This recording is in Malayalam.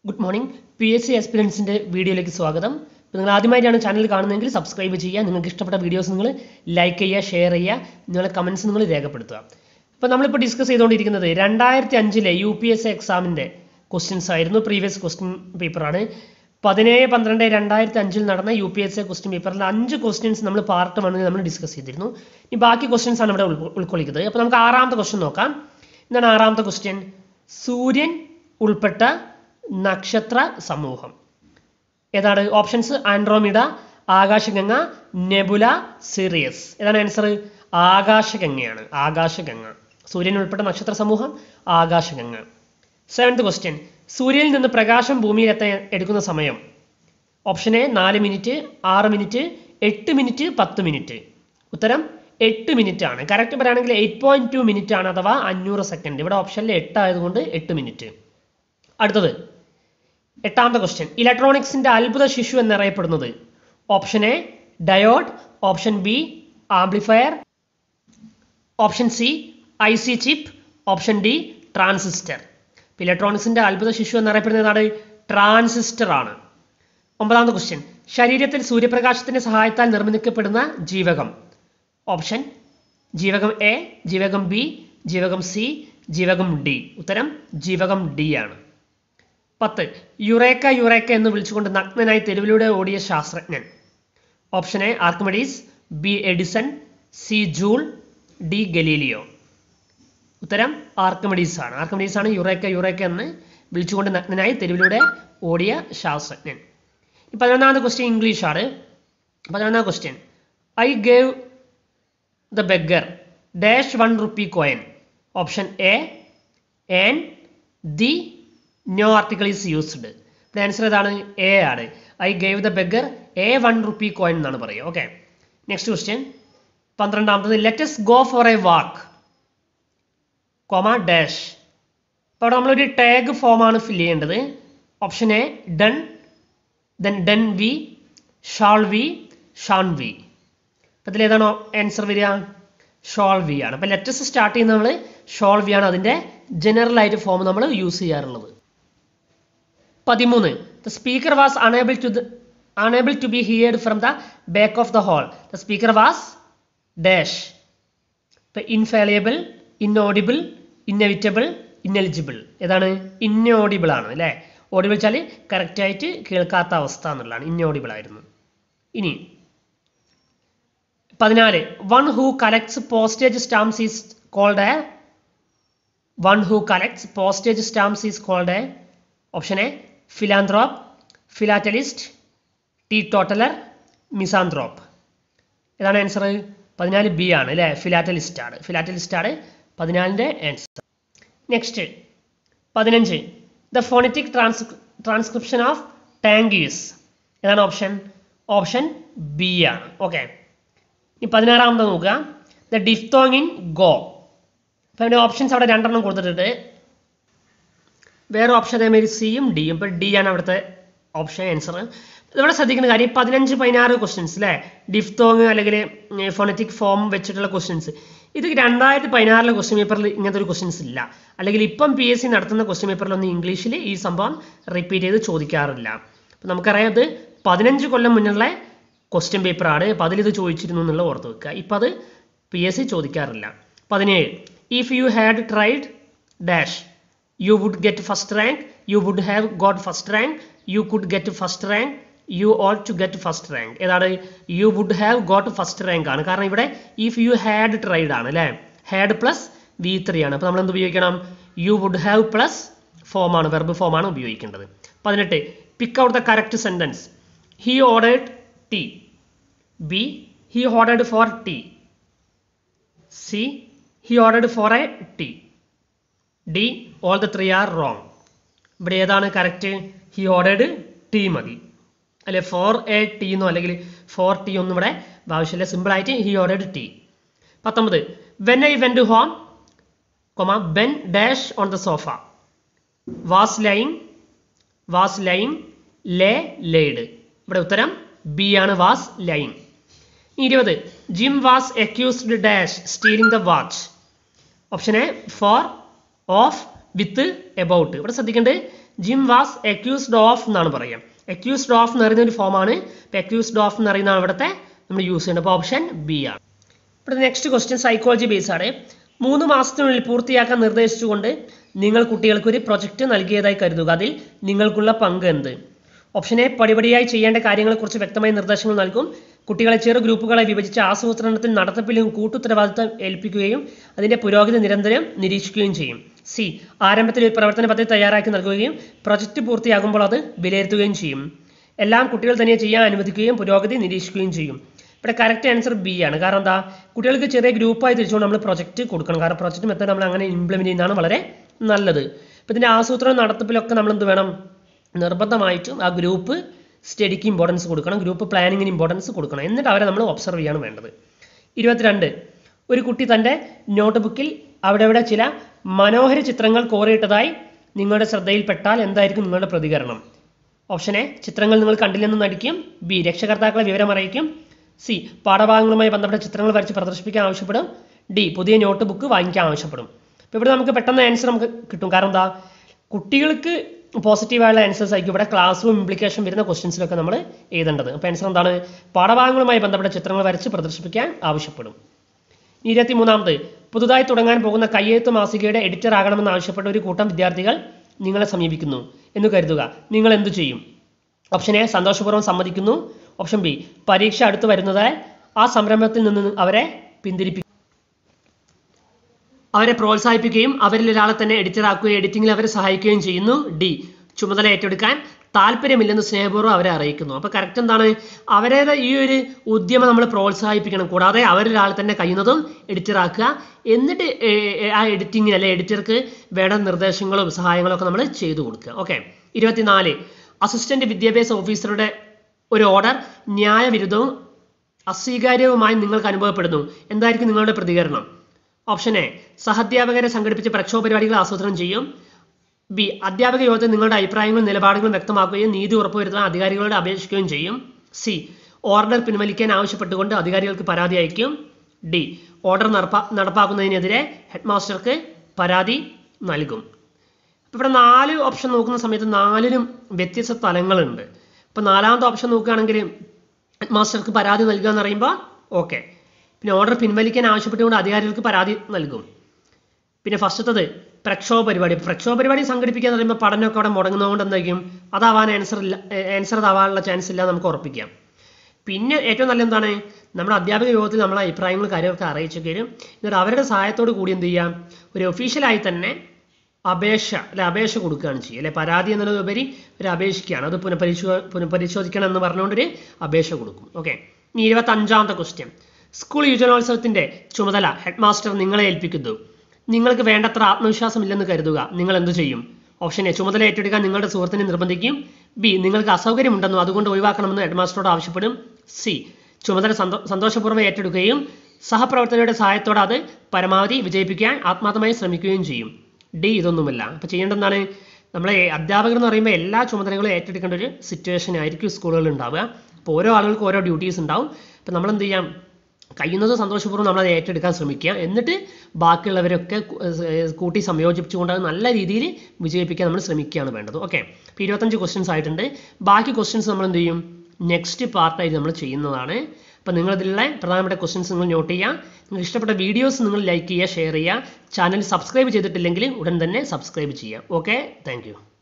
good morning P S C എക്സ്പീരിയൻസിൻ്റെ വീഡിയോയിലേക്ക് സ്വാഗതം ഇപ്പോൾ നിങ്ങൾ ആദ്യമായിട്ടാണ് ചാനൽ കാണുന്നതെങ്കിൽ സബ്സ്ക്രൈബ് ചെയ്യുക നിങ്ങൾക്ക് ഇഷ്ടപ്പെട്ട വീഡിയോസ് നിങ്ങൾ ലൈക്ക് ചെയ്യുക ഷെയർ ചെയ്യുക നിങ്ങളുടെ കമൻസ് നിങ്ങൾ രേഖപ്പെടുത്തുക അപ്പോൾ നമ്മളിപ്പോൾ ഡിസ്കസ് ചെയ്തുകൊണ്ടിരിക്കുന്നത് രണ്ടായിരത്തി അഞ്ചിലെ യു പി എസ് സി എക്സാമിൻ്റെ ക്വസ്റ്റ്യൻസ് ആയിരുന്നു പ്രീവിയസ് ക്വസ്റ്റ്യൻ പേപ്പറാണ് പതിനേഴ് പന്ത്രണ്ട് രണ്ടായിരത്തി അഞ്ചിൽ നടന്ന U P S C question പേപ്പറിൽ അഞ്ച് ക്വസ്റ്റ്യൻസ് നമ്മൾ പാർട്ട് വണ്ണിൽ നമ്മൾ ഡിസ്കസ് ചെയ്തിരുന്നു ഇനി ബാക്കി ക്വസ്റ്റ്യൻസ് ആണ് ഇവിടെ ഉൾ- ഉൾക്കൊള്ളിക്കുന്നത് അപ്പോൾ നമുക്ക് ആറാമത്തെ ക്വസ്റ്റ്യൻ നോക്കാം എന്താണ് ആറാമത്തെ ക്വസ്റ്റ്യൻ സൂര്യൻ ഉൾപ്പെട്ട നക്ഷത്ര സമൂഹം ഏതാണ് ഓപ്ഷൻസ് ആൻഡ്രോമിഡ ആകാശഗംഗ നെബുല സിറിയസ് ഏതാണ് ആൻസർ ആകാശഗംഗയാണ് ആകാശഗംഗ സൂര്യൻ ഉൾപ്പെട്ട നക്ഷത്ര സമൂഹം ആകാശഗംഗ സെവൻത് ക്വസ്റ്റ്യൻ സൂര്യനിൽ നിന്ന് പ്രകാശം ഭൂമിയിൽ എത്താൻ എടുക്കുന്ന സമയം ഓപ്ഷൻ എ നാല് മിനിറ്റ് ആറ് മിനിറ്റ് എട്ട് മിനിറ്റ് പത്ത് മിനിറ്റ് ഉത്തരം എട്ട് മിനിറ്റ് ആണ് കറക്റ്റ് പറയുകയാണെങ്കിൽ എയ്റ്റ് പോയിന്റ് ടു മിനിറ്റ് ആണ് അഥവാ അഞ്ഞൂറ് സെക്കൻഡ് ഇവിടെ ഓപ്ഷനിൽ എട്ട് ആയതുകൊണ്ട് എട്ട് മിനിറ്റ് അടുത്തത് എട്ടാമത്തെ ക്വസ്റ്റ്യൻ ഇലക്ട്രോണിക്സിന്റെ അത്ഭുത ശിശു എന്നറിയപ്പെടുന്നത് option A diode option B amplifier option C I C chip option D transistor ഇലക്ട്രോണിക്സിന്റെ അത്ഭുത ശിശു എന്നറിയപ്പെടുന്ന ഏതാണ് ട്രാൻസിസ്റ്റർ ആണ് ഒമ്പതാമത്തെ ക്വസ്റ്റ്യൻ ശരീരത്തിൽ സൂര്യപ്രകാശത്തിന്റെ സഹായത്താൽ നിർമ്മിക്കപ്പെടുന്ന ജീവകം ഓപ്ഷൻ ജീവകം എ ജീവകം ബി ജീവകം സി ജീവകം ഡി ഉത്തരം ജീവകം ഡി ആണ് പത്ത് യുറേക്ക യുറേക്ക എന്ന് വിളിച്ചുകൊണ്ട് നഗ്നനായി തെരുവിലൂടെ ഓടിയ ശാസ്ത്രജ്ഞൻ option A Archimedes B Edison C Joule D Galileo ഉത്തരം ആർക്കിമിഡീസ് ആണ് ആർക്കിമിഡീസ് ആണ് യുറേക്ക യുറേക്ക എന്ന് വിളിച്ചുകൊണ്ട് നഗ്നനായി തെരുവിലൂടെ ഓടിയ ശാസ്ത്രജ്ഞൻ ഈ പതിനൊന്നാമത്തെ ക്വസ്റ്റ്യൻ ഇംഗ്ലീഷ് ആണ് പതിനൊന്നാം question I gave the beggar dash one rupee coin option A and the no article is used ഇവിടെ ആൻസർ ഏതാണ് എ ആണ് I gave the beggar a one rupee coin എന്നാണ് പറയുക ഓക്കെ നെക്സ്റ്റ് ക്വസ്റ്റ്യൻ പന്ത്രണ്ടാമത്തത് let's go for a walk comma dash അപ്പോൾ അവിടെ നമ്മളൊരു ടാഗ് ഫോമാണ് ഫില്ല് ചെയ്യേണ്ടത് option A done then done we shall we shan't we അപ്പം ഇതിലേതാണ് ആൻസർ വരിക ഷോൾ വി ആണ് അപ്പം ലെറ്റസ് സ്റ്റാർട്ട് ചെയ്യുന്ന നമ്മൾ ഷോൾ വി ആണ് അതിൻ്റെ ജനറൽ ആയിട്ട് ഫോം നമ്മൾ യൂസ് ചെയ്യാറുള്ളത് പതിമൂന്ന് the speaker was unable to unable to be heard from the back of the hall the speaker was dash ഇപ്പം ഇൻഫാലിയബിൾ ഇന്നോഡിബിൾ ഇന്നവിറ്റബിൾ ഇന്നെലിജിബിൾ ഏതാണ് ഇന്നോഡിബിൾ ആണ് അല്ലേ ഓഡിബിൾ വെച്ചാൽ കറക്റ്റായിട്ട് കേൾക്കാത്ത അവസ്ഥ എന്നുള്ളതാണ് ഇന്നോഡിബിൾ ആയിരുന്നു ഇനി പതിനാല് one who collects postage stamps is called a one who collects postage stamps is called a option A philanthrope philatelist teetotaller misanthrope ഏതാണ് ആൻസർ പതിനാല് ബി ആണ് അല്ലേ ഫിലാറ്റലിസ്റ്റ് ആണ് ഫിലാറ്റലിസ്റ്റ് ആണ് പതിനാലിൻ്റെ ആൻസർ നെക്സ്റ്റ് പതിനഞ്ച് the phonetic trans transcription of tankies ഏതാണ് ഓപ്ഷൻ ഓപ്ഷൻ ബി ആണ് ഓക്കെ ഇനി പതിനാറാമത് നോക്കുക ദ ഡിഫ്തോങ് ഇൻ ഗോ അപ്പം അതിൻ്റെ ഓപ്ഷൻസ് അവിടെ രണ്ടെണ്ണം കൊടുത്തിട്ടുണ്ട് വേറെ ഓപ്ഷൻ അതേമാതിരി സിയും ഡിയും ഇപ്പം ഡി ആണ് അവിടുത്തെ ഓപ്ഷൻ ആൻസർ ഇവിടെ ശ്രദ്ധിക്കുന്ന കാര്യം പതിനഞ്ച് പതിനാറ് ക്വസ്റ്റ്യൻസ് അല്ലേ ഡിഫ്തോങ് അല്ലെങ്കിൽ ഫോണറ്റിക് ഫോം വെച്ചിട്ടുള്ള ക്വസ്റ്റ്യൻസ് ഇത് രണ്ടായിരത്തി പതിനാറിലെ ക്വസ്റ്റ്യൻ പേപ്പറിൽ ഇങ്ങനത്തെ ഒരു ക്വസ്റ്റ്യൻസ് ഇല്ല അല്ലെങ്കിൽ ഇപ്പം പി എസ് സി നടത്തുന്ന ക്വസ്റ്റ്യൻ പേപ്പറിലൊന്നും ഇംഗ്ലീഷിൽ ഈ സംഭവം റിപ്പീറ്റ് ചെയ്ത് ചോദിക്കാറില്ല അപ്പം നമുക്കറിയാം ഇത് പതിനഞ്ച് കൊല്ലം മുന്നുള്ള ക്വസ്റ്റ്യൻ പേപ്പറാണ് അപ്പം അതിലിത് ചോദിച്ചിരുന്നു എന്നുള്ള ഓർത്ത് വെക്കുക ഇപ്പം അത് പി എസ് സി ചോദിക്കാറില്ല പതിനേഴ് if you had tried dash you would get first rank you would have got first rank you could get first rank you ought to get first rank ഏതാണ് you would have got first rank ആണ് കാരണം ഇവിടെ ഇഫ് യു ഹാഡ് ട്രൈഡ് ആണ് അല്ലേ ഹാഡ് പ്ലസ് വി ത്രീ ആണ് അപ്പോൾ നമ്മൾ എന്ത് ഉപയോഗിക്കണം you would have plus form ആണ് വെർബ് ഫോം ആണ് ഉപയോഗിക്കേണ്ടത് പതിനെട്ട് pick out the correct sentence he ordered tea B he ordered for tea C he ordered for a tea D all the three are wrong ഇവിടെ ഏതാണ് കറക്റ്റ് ഹി ഓർഡേഡ് ടി മതി അല്ലെ ഫോർ എ ടി എന്നോ അല്ലെങ്കിൽ ഫോർ ടി ഒന്നും ഇവിടെ ആവശ്യമില്ല സിമ്പിളായിട്ട് ഹി ഓർഡേഡ് ടി പത്തൊമ്പത് when I when home comma Ben dash on the sofa was lain was lain lay laid ഇവിടെ ഉത്തരം ബി ആണ് വാസ് ലൈൻ ഇരുപത് Jim was accused dash stealing the watch option A for of with about ഇവിടെ ശ്രദ്ധിക്കേണ്ടത് ജിം വാസ് അക്യൂസ്ഡ് ഓഫ് എന്നാണ് പറയുക അക്യൂസ്ഡ് ഓഫ് എന്ന് പറയുന്ന ഒരു ഫോമാണ് അപ്പോൾ അക്യൂസ്ഡ് ഓഫ് എന്ന് പറയുന്നതാണ് ഇവിടുത്തെ നമ്മൾ യൂസ് ചെയ്യുന്നത് അപ്പോൾ ഓപ്ഷൻ ബി ആണ് ഇവിടെ നെക്സ്റ്റ് ക്വസ്റ്റ്യൻ സൈക്കോളജി ബേസ് ആണ് മൂന്ന് മാസത്തിനുള്ളിൽ പൂർത്തിയാക്കാൻ നിർദ്ദേശിച്ചുകൊണ്ട് നിങ്ങൾ കുട്ടികൾക്ക് ഒരു പ്രൊജക്റ്റ് നൽകിയതായി കരുതുക അതിൽ നിങ്ങൾക്കുള്ള പങ്ക് എന്ത് ഓപ്ഷൻ എ പടിപടിയായി ചെയ്യേണ്ട കാര്യങ്ങളെക്കുറിച്ച് വ്യക്തമായ നിർദ്ദേശങ്ങൾ നൽകും കുട്ടികളെ ചെറു ഗ്രൂപ്പുകളെ വിഭജിച്ച് ആസൂത്രണത്തിൽ നടത്തിപ്പിലും കൂട്ടുത്തരവാദിത്തം ഏൽപ്പിക്കുകയും അതിന്റെ പുരോഗതി നിരന്തരം നിരീക്ഷിക്കുകയും ചെയ്യും സി ആരംഭത്തിൽ ഒരു പ്രവർത്തന പദ്ധതി തയ്യാറാക്കി നൽകുകയും പ്രൊജക്റ്റ് പൂർത്തിയാകുമ്പോൾ അത് വിലയിരുത്തുകയും ചെയ്യും എല്ലാം കുട്ടികൾ തന്നെ ചെയ്യാൻ അനുവദിക്കുകയും പുരോഗതി നിരീക്ഷിക്കുകയും ചെയ്യും ഇവിടെ കറക്റ്റ് ആൻസർ ബി ആണ് കാരണം എന്താ കുട്ടികൾക്ക് ചെറിയ ഗ്രൂപ്പായി തിരിച്ചുകൊണ്ട് നമ്മൾ പ്രൊജക്റ്റ് കൊടുക്കണം കാരണം പ്രൊജക്റ്റ് മെത്തേഡ് നമ്മൾ അങ്ങനെ ഇംപ്ലിമെന്റ് ചെയ്യുന്നതാണ് വളരെ നല്ലത് അപ്പോൾ ഇതിന്റെ ആസൂത്രണം നടത്തിപ്പിലൊക്കെ നമ്മൾ എന്ത് വേണം നിർബന്ധമായിട്ടും ആ ഗ്രൂപ്പ് സ്റ്റഡിക്ക് ഇമ്പോർട്ടൻസ് കൊടുക്കണം ഗ്രൂപ്പ് പ്ലാനിങ്ങിന് ഇമ്പോർട്ടൻസ് കൊടുക്കണം എന്നിട്ട് അവരെ നമ്മൾ ഒബ്സർവ് ചെയ്യാണ് വേണ്ടത് ഇരുപത്തിരണ്ട് ഒരു കുട്ടി തൻ്റെ നോട്ട് ബുക്കിൽ അവിടെ ഇവിടെ ചില മനോഹര ചിത്രങ്ങൾ കോറിയിട്ടതായി നിങ്ങളുടെ ശ്രദ്ധയിൽപ്പെട്ടാൽ എന്തായിരിക്കും നിങ്ങളുടെ പ്രതികരണം ഓപ്ഷൻ എ ചിത്രങ്ങൾ നിങ്ങൾ കണ്ടില്ലെന്ന് നടിക്കും ബി രക്ഷകർത്താക്കളെ വിവരം അറിയിക്കും സി പാഠഭാഗങ്ങളുമായി ബന്ധപ്പെട്ട ചിത്രങ്ങൾ വരച്ച് പ്രദർശിപ്പിക്കാൻ ആവശ്യപ്പെടും ഡി പുതിയ നോട്ട് ബുക്ക് വാങ്ങിക്കാൻ ആവശ്യപ്പെടും അപ്പോൾ ഇവിടെ നമുക്ക് പെട്ടെന്ന് ആൻസർ നമുക്ക് കിട്ടും കാരണം എന്താ കുട്ടികൾക്ക് പോസിറ്റീവായുള്ള ആൻസേഴ്സ് ആയിരിക്കും ഇവിടെ ക്ലാസ് റൂം ഇംപ്ലിക്കേഷൻ വരുന്ന ക്വസ്റ്റ്യൻസിലൊക്കെ നമ്മൾ എഴുതേണ്ടത് അപ്പോൾ ആൻസർ എന്താണ് പാഠഭാഗങ്ങളുമായി ബന്ധപ്പെട്ട ചിത്രങ്ങൾ വരച്ച് പ്രദർശിപ്പിക്കാൻ ആവശ്യപ്പെടും ഇരുപത്തി മൂന്നാമത് പുതുതായി തുടങ്ങാൻ പോകുന്ന കയ്യെഴുത്ത് മാസികയുടെ എഡിറ്റർ ആകണമെന്ന് ആവശ്യപ്പെട്ട ഒരു കൂട്ടം വിദ്യാർത്ഥികൾ നിങ്ങളെ സമീപിക്കുന്നു എന്ന് കരുതുക നിങ്ങൾ എന്തു ചെയ്യും ഓപ്ഷൻ എ സന്തോഷപൂർവ്വം സമ്മതിക്കുന്നു ഓപ്ഷൻ ബി പരീക്ഷ അടുത്ത് വരുന്നതായി ആ സംരംഭത്തിൽ നിന്ന് അവരെ പിന്തിരിപ്പിക്കും അവരെ പ്രോത്സാഹിപ്പിക്കുകയും അവരിൽ ഒരാളെ തന്നെ എഡിറ്റർ ആക്കുകയും എഡിറ്റിംഗിൽ അവരെ സഹായിക്കുകയും ചെയ്യുന്നു ഡി ചുമതല ഏറ്റെടുക്കാൻ താല്പര്യമില്ലെന്ന് സ്നേഹപൂർവ്വം അവരെ അറിയിക്കുന്നു അപ്പോൾ കറക്റ്റ് എന്താണ് അവരുടെ ഈ ഒരു ഉദ്യമം നമ്മൾ പ്രോത്സാഹിപ്പിക്കണം കൂടാതെ അവരൊരാളെ തന്നെ കഴിയുന്നതും എഡിറ്റർ ആക്കുക എന്നിട്ട് ഏർ, ആ എഡിറ്റിങ്ങിന് അല്ലെ എഡിറ്റർക്ക് വേണ്ട നിർദ്ദേശങ്ങളും സഹായങ്ങളും ഒക്കെ നമ്മൾ ചെയ്തു കൊടുക്കുക ഓക്കെ ഇരുപത്തിനാല് അസിസ്റ്റന്റ് വിദ്യാഭ്യാസ ഓഫീസറുടെ ഒരു ഓർഡർ ന്യായവിരുദ്ധവും അസ്വീകാര്യവുമായി നിങ്ങൾക്ക് അനുഭവപ്പെടുന്നു എന്തായിരിക്കും നിങ്ങളുടെ പ്രതികരണം ഓപ്ഷൻ എ സഹധ്യാപകരെ സംഘടിപ്പിച്ച് പ്രക്ഷോഭ പരിപാടികൾ ആസൂത്രണം ചെയ്യും ബി അധ്യാപക യോഗത്തിൽ നിങ്ങളുടെ അഭിപ്രായങ്ങളും നിലപാടുകളും വ്യക്തമാക്കുകയും നീതി ഉറപ്പുവരുത്താൻ അധികാരികളോട് അപേക്ഷിക്കുകയും ചെയ്യും സി ഓർഡർ പിൻവലിക്കാൻ ആവശ്യപ്പെട്ടുകൊണ്ട് അധികാരികൾക്ക് പരാതി അയക്കും ഡി ഓർഡർ നടപ്പാ നടപ്പാക്കുന്നതിനെതിരെ ഹെഡ് മാസ്റ്റർക്ക് പരാതി നൽകും ഇപ്പൊ ഇവിടെ നാല് ഓപ്ഷൻ നോക്കുന്ന സമയത്ത് നാലിനും വ്യത്യസ്ത തലങ്ങളുണ്ട് ഇപ്പൊ നാലാമത്തെ ഓപ്ഷൻ നോക്കുകയാണെങ്കിൽ ഹെഡ് മാസ്റ്റർക്ക് പരാതി നൽകുക എന്ന് പറയുമ്പോൾ ഓക്കെ പിന്നെ ഓർഡർ പിൻവലിക്കാൻ ആവശ്യപ്പെട്ടുകൊണ്ട് അധികാരികൾക്ക് പരാതി നൽകും പിന്നെ ഫസ്റ്റത്തത് പ്രക്ഷോഭ പരിപാടി പ്രക്ഷോഭ പരിപാടി സംഘടിപ്പിക്കുക എന്ന് പറയുമ്പോൾ പഠനമൊക്കെ അവിടെ മുടങ്ങുന്നതുകൊണ്ട് എന്തായിരിക്കും അതാവാൻ ആൻസർ ഇല്ല ആൻസർ അതാവാനുള്ള ചാൻസ് ഇല്ല നമുക്ക് ഉറപ്പിക്കാം പിന്നെ ഏറ്റവും നല്ല എന്താണ് നമ്മുടെ അധ്യാപക യോഗത്തിൽ നമ്മളെ അഭിപ്രായങ്ങൾ കാര്യങ്ങളൊക്കെ അറിയിച്ചൊക്കെ വരും എന്നിട്ട് അവരുടെ സഹായത്തോട് കൂടി എന്ത് ചെയ്യാം ഒരു ഒഫീഷ്യലായി തന്നെ അപേക്ഷ അല്ലെ അപേക്ഷ കൊടുക്കുകയാണ് ചെയ്യുക അല്ലെ പരാതി എന്നുള്ളതുപരി ഒരു അപേക്ഷിക്കുകയാണ് അത് പുനഃപരിശോ പുനഃപരിശോധിക്കണം എന്ന് പറഞ്ഞുകൊണ്ടൊരു അപേക്ഷ കൊടുക്കും ഓക്കെ ഇനി ഇരുപത്തി അഞ്ചാമത്തെ ക്വസ്റ്റ്യൻ സ്കൂൾ യുവജനോത്സവത്തിന്റെ ചുമതല ഹെഡ് മാസ്റ്റർ നിങ്ങളെ ഏൽപ്പിക്കുന്നു നിങ്ങൾക്ക് വേണ്ടത്ര ആത്മവിശ്വാസം ഇല്ലെന്ന് കരുതുക നിങ്ങൾ എന്ത് ചെയ്യും ഓപ്ഷൻ എ ചുമതല ഏറ്റെടുക്കാൻ നിങ്ങളുടെ സുഹൃത്തിനെ നിർബന്ധിക്കും ബി നിങ്ങൾക്ക് അസൗകര്യമുണ്ടെന്നോ അതുകൊണ്ട് ഒഴിവാക്കണമെന്ന് ഹെഡ് മാസ്റ്ററോട് ആവശ്യപ്പെടും സി ചുമതല സന്തോ സന്തോഷപൂർവ്വം ഏറ്റെടുക്കുകയും സഹപ്രവർത്തകരുടെ സഹായത്തോടെ അത് പരമാവധി വിജയിപ്പിക്കാൻ ആത്മാർത്ഥമായി ശ്രമിക്കുകയും ചെയ്യും ഡി ഇതൊന്നുമല്ല അപ്പോൾ ചെയ്യേണ്ടത് എന്താണ് നമ്മളെ അധ്യാപകർ എന്ന് പറയുമ്പോൾ എല്ലാ ചുമതലകളും ഏറ്റെടുക്കേണ്ട ഒരു സിറ്റുവേഷൻ ആയിരിക്കും സ്കൂളുകളിൽ ഉണ്ടാവുക അപ്പോൾ ഓരോ ആളുകൾക്ക് ഓരോ ഡ്യൂട്ടീസ് ഉണ്ടാവും അപ്പോൾ നമ്മൾ എന്ത് ചെയ്യാം കഴിയുന്നത് സന്തോഷപൂർവ്വം നമ്മൾ അത് ഏറ്റെടുക്കാൻ ശ്രമിക്കുക എന്നിട്ട് ബാക്കിയുള്ളവരൊക്കെ കു- ഏർ കൂട്ടി സംയോജിപ്പിച്ചുകൊണ്ട് അത് നല്ല രീതിയിൽ വിജയിപ്പിക്കാൻ നമ്മൾ ശ്രമിക്കുകയാണ് വേണ്ടത് ഓക്കെ അപ്പോൾ ഇരുപത്തഞ്ച് ക്വസ്റ്റ്യൻസ് ആയിട്ടുണ്ട് ബാക്കി ക്വസ്റ്റ്യൻസ് നമ്മൾ എന്ത് ചെയ്യും നെക്സ്റ്റ് പാർട്ടായിട്ട് നമ്മൾ ചെയ്യുന്നതാണ് അപ്പോൾ നിങ്ങൾ ഇതിലുള്ള പ്രധാനപ്പെട്ട ക്വസ്റ്റ്യൻസ് നിങ്ങൾ നോട്ട് ചെയ്യുക നിങ്ങൾക്ക് ഇഷ്ടപ്പെട്ട വീഡിയോസ് നിങ്ങൾ ലൈക്ക് ചെയ്യുക ഷെയർ ചെയ്യുക ചാനൽ സബ്സ്ക്രൈബ് ചെയ്തിട്ടില്ലെങ്കിൽ ഉടൻ തന്നെ സബ്സ്ക്രൈബ് ചെയ്യുക ഓക്കെ താങ്ക്